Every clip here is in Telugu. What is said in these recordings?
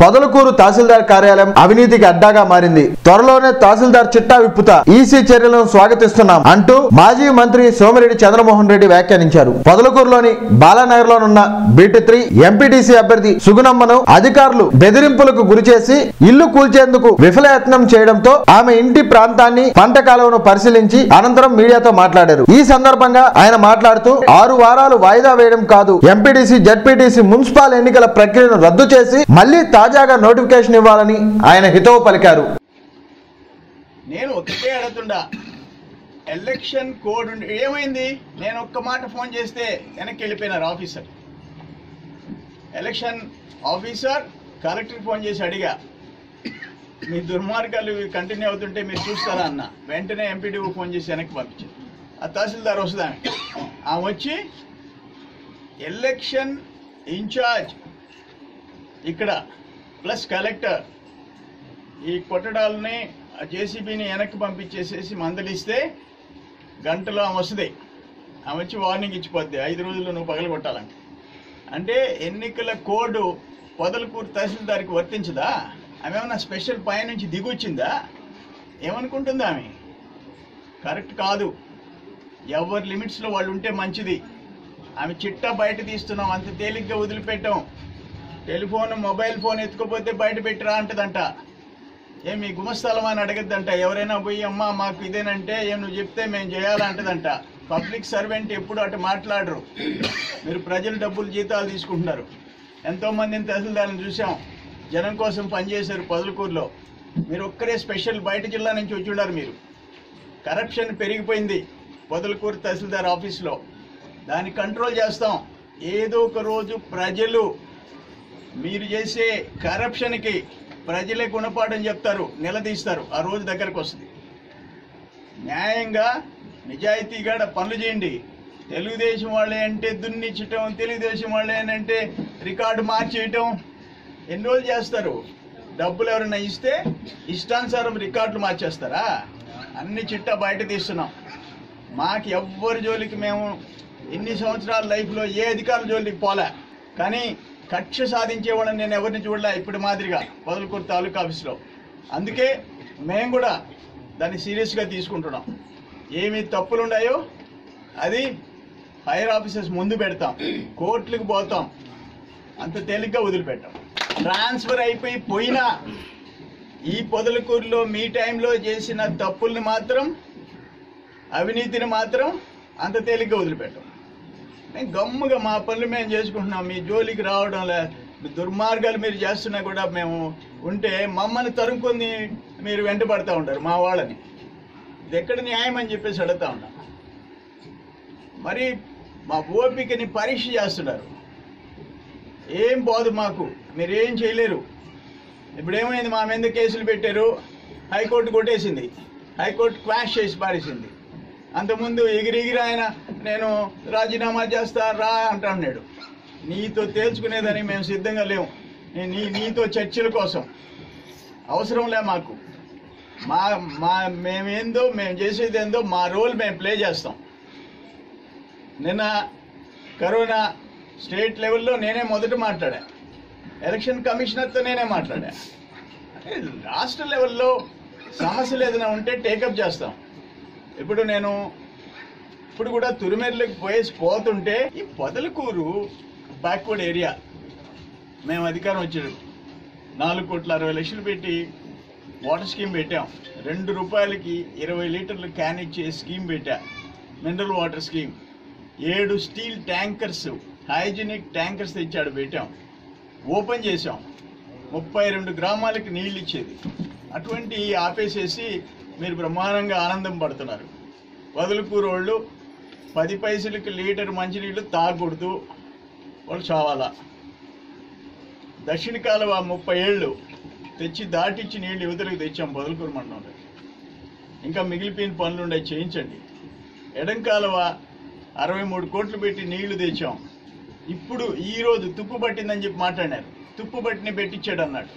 పొదలకూరు తహసీల్దార్ కార్యాలయం అవినీతికి అడ్డాగా మారింది త్వరలోనే తహసీల్దార్ చిట్టా విప్పుతా ఈసీ చర్యలను స్వాగతిస్తున్నాం అంటూ మాజీ మంత్రి సోమిరెడ్డి చంద్రమోహన్ రెడ్డి వ్యాఖ్యానించారు పొదలకూరులోని బాలానగర్లోనున్న బీటీ త్రీ ఎంపీటీసీ అభ్యర్థి సుగుణమ్మను అధికారులు బెదిరింపులకు గురిచేసి ఇల్లు కూల్చేందుకు విఫలయత్నం చేయడంతో ఆమె ఇంటి ప్రాంతాన్ని పంట కాలువను పరిశీలించి అనంతరం మీడియాతో మాట్లాడారు ఈ సందర్భంగా ఆయన మాట్లాడుతూ ఆరు వారాలు వాయిదా వేయడం కాదు ఎంపీటీసీ జడ్పీటీసీ మున్సిపల్ ఎన్నికల ప్రక్రియను రద్దు చేసి మళ్లీ తాజాగా నోటిఫికేషన్ ఇవ్వాలని ఆయన హితవు పలికారు నేను ఒకటే అడుగుతుండా ఎలక్షన్ కోడ్ ఉండి ఏమైంది నేను ఒక్క మాట ఫోన్ చేస్తే వెనక్కి వెళ్ళిపోయినారు officer election officer collector phone చేసి అడిగా మీ దుర్మార్గాలు కంటిన్యూ అవుతుంటే మీరు చూస్తారా అన్న వెంటనే ఎంపీడీఓ ఫోన్ చేసి వెనక్కి పంపించారు ఆ తహసీల్దార్ వస్తుంది ఆమె ఆమె వచ్చి ఎలక్షన్ ఇన్ఛార్జ్ ఇక్కడ ప్లస్ కలెక్టర్ ఈ కొట్టడాలని జేసీబీని వెనక్కి పంపించేసేసి మందలిస్తే గంటలో ఆమె వస్తుంది ఆమె వచ్చి వార్నింగ్ ఇచ్చిపోద్ది ఐదు రోజుల్లో నువ్వు పగల కొట్టాలంటే అంటే ఎన్నికల కోడ్ పొదలకూరు తహసీల్దార్కి వర్తించదా ఆమె ఏమన్నా స్పెషల్ పై నుంచి దిగొచ్చిందా ఏమనుకుంటుంది ఆమె కరెక్ట్ కాదు ఎవరి లిమిట్స్లో వాళ్ళు ఉంటే మంచిది ఆమె చిట్టా బయట తీస్తున్నాం అంత తేలిగ్గా వదిలిపెట్టాం టెలిఫోన్ మొబైల్ ఫోన్ ఎత్తుకోపోతే బయట పెట్టిరా అంటదంట ఏం మీ గుమస్థలం అని అడగద్దంట ఎవరైనా పోయి అమ్మా మాకు ఇదేనంటే ఏం నువ్వు చెప్తే మేము చేయాలంటదంట పబ్లిక్ సర్వెంట్ ఎప్పుడు అటు మాట్లాడరు మీరు ప్రజలు డబ్బులు జీతాలు తీసుకుంటున్నారు ఎంతో మందిని తహసీల్దార్ని చూసాం జనం కోసం పనిచేశారు పొదలకూరులో మీరు ఒక్కరే స్పెషల్ బయట జిల్లా నుంచి వచ్చి ఉన్నారు మీరు కరప్షన్ పెరిగిపోయింది పొదలకూరు తహసీల్దార్ ఆఫీస్లో దాన్ని కంట్రోల్ చేస్తాం ఏదో ఒక రోజు ప్రజలు మీరు చేసే కరప్షన్కి ప్రజలే గుణపాఠం చెప్తారు నిలదీస్తారు ఆ రోజు దగ్గరకు వస్తుంది న్యాయంగా నిజాయితీగా పనులు చేయండి తెలుగుదేశం వాళ్ళే అంటే దున్నిచ్చటం తెలుగుదేశం వాళ్ళే అని అంటే రికార్డు మార్చేయటం ఎన్ని రోజులు చేస్తారు డబ్బులు ఎవరైనా ఇస్తే ఇష్టానుసారం రికార్డులు మార్చేస్తారా అన్ని చిట్టా బయట తీస్తున్నాం మాకు ఎవ్వరి జోలికి మేము ఇన్ని సంవత్సరాల లైఫ్లో ఏ అధికారుల జోలికి పోలే కానీ కక్ష సాధించేవాళ్ళని నేను ఎవరిని చూడలే ఇప్పుడు మాదిరిగా పొదలకూరు తాలూకా ఆఫీస్లో అందుకే మేము కూడా దాన్ని సీరియస్గా తీసుకుంటున్నాం ఏమి తప్పులు ఉన్నాయో అది హైయర్ ఆఫీసర్స్ ముందు పెడతాం కోర్టులకు పోతాం అంత తేలిగ్గా వదిలిపెట్టాం ట్రాన్స్ఫర్ అయిపోయి పోయినా ఈ పొదలకూరులో మీ టైంలో చేసిన తప్పుల్ని మాత్రం అవినీతిని మాత్రం అంత తేలిగ్గా వదిలిపెట్టాం మేము గమ్ముగా మా పనులు మేము చేసుకుంటున్నాం మీ జోలికి రావడం లే మీ దుర్మార్గాలు మీరు చేస్తున్నా కూడా మేము ఉంటే మమ్మల్ని తరుముకొని మీరు వెంటబడతా ఉంటారు మా వాళ్ళని ఇది ఎక్కడ న్యాయం అని చెప్పేసి అడుగుతా ఉన్నా మరి మా ఓపికని పరీక్ష చేస్తున్నారు ఏం పోదు మాకు మీరు ఏం చేయలేరు ఇప్పుడు ఏమైంది మా మీద కేసులు పెట్టారు హైకోర్టు కొట్టేసింది హైకోర్టు క్వాష్ చేసి పారేసింది అంతకుముందు ఎగిరెగిరి ఆయన నేను రాజీనామా చేస్తా రా అంటున్నాడు నీతో తేల్చుకునేదని మేము సిద్ధంగా లేము నీ- నీ నీతో చర్చల కోసం అవసరం లే మాకు మా మా మేమేందో మేము చేసేది ఏందో మా రోల్ మేము ప్లే చేస్తాం నిన్న కరోనా స్టేట్ లెవెల్లో నేనే మొదట మాట్లాడా ఎలక్షన్ కమిషనర్తో నేనే మాట్లాడా అంటే రాష్ట్ర లెవెల్లో సమస్యలు ఏదైనా ఉంటే టేకప్ చేస్తాం ఇప్పుడు నేను ఇప్పుడు కూడా తురిమెర్లకు పోయేసి పోతుంటే ఈ పొదలకూరు బ్యాక్వర్డ్ ఏరియా మేము అధికారం వచ్చాడు నాలుగు కోట్ల అరవై లక్షలు పెట్టి వాటర్ స్కీమ్ పెట్టాం రెండు రూపాయలకి ఇరవై లీటర్లు క్యాన్ ఇచ్చే స్కీమ్ పెట్టా మినరల్ వాటర్ స్కీమ్ ఏడు స్టీల్ ట్యాంకర్స్ హైజీనిక్ ట్యాంకర్స్ తెచ్చాడు పెట్టాం ఓపెన్ చేసాం ముప్పై రెండు గ్రామాలకి నీళ్ళు ఇచ్చేది అటువంటి ఆపేసేసి మీరు బ్రహ్మాండంగా ఆనందం పడుతున్నారు వదులుకూరు వాళ్ళు పది పైసలకి లీటర్ మంచినీళ్ళు తాగకూడదు వాళ్ళు చావాలా దక్షిణ కాలువ ముప్పై ఏళ్ళు తెచ్చి దాటిచ్చి నీళ్ళు యువతలకు తెచ్చాం బదులుకూరు మండలంలో ఇంకా మిగిలిపోయిన పనులు ఉండే చేయించండి ఎడం కాలువ అరవై మూడు కోట్లు పెట్టి నీళ్లు తెచ్చాం ఇప్పుడు ఈ రోజు తుప్పు పట్టిందని చెప్పి మాట్లాడారు తుప్పు పట్టిని పెట్టించాడు అన్నాడు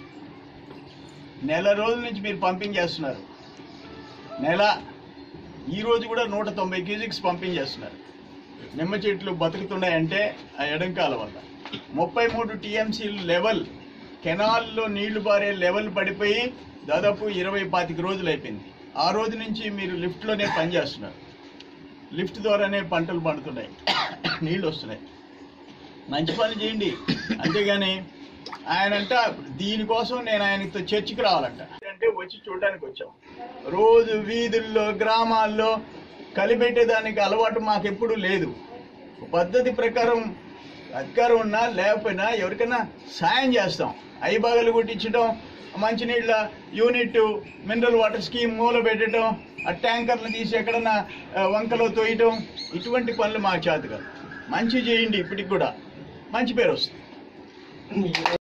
నెల రోజుల నుంచి మీరు పంపింగ్ చేస్తున్నారు నెల ఈ రోజు కూడా నూట తొంభై కేజీక్స్ పంపింగ్ చేస్తున్నారు నిమ్మ చెట్లు బతుకుతున్నాయంటే ఆ ఎడంకాల వల్ల ముప్పై మూడు టీఎంసీ లెవెల్ కెనాల్లో నీళ్లు పారే లెవెల్ పడిపోయి దాదాపు ఇరవై పాతిక రోజులు అయిపోయింది ఆ రోజు నుంచి మీరు లిఫ్ట్లోనే పనిచేస్తున్నారు లిఫ్ట్ ద్వారానే పంటలు పండుతున్నాయి నీళ్లు వస్తున్నాయి మంచి పని చేయండి అంతేగాని ఆయనంట దీనికోసం నేను ఆయనతో చర్చికి రావాలంట అంటే వచ్చి చూడడానికి వచ్చాం రోజు వీధుల్లో గ్రామాల్లో కలిపెట్టేదానికి అలవాటు మాకెప్పుడు లేదు పద్ధతి ప్రకారం అధికారం ఉన్నా లేకపోయినా ఎవరికైనా సాయం చేస్తాం అయి బాగలు కొట్టించడం మంచినీళ్ళ యూనిట్ మినరల్ వాటర్ స్కీమ్ మూల పెట్టడం ఆ ట్యాంకర్లు తీసి ఎక్కడన్నా ఆ, వంకలో తోయటం ఇటువంటి పనులు మాకు చేత కాదు మంచి చేయండి ఇప్పటికి కూడా మంచి పేరు వస్తుంది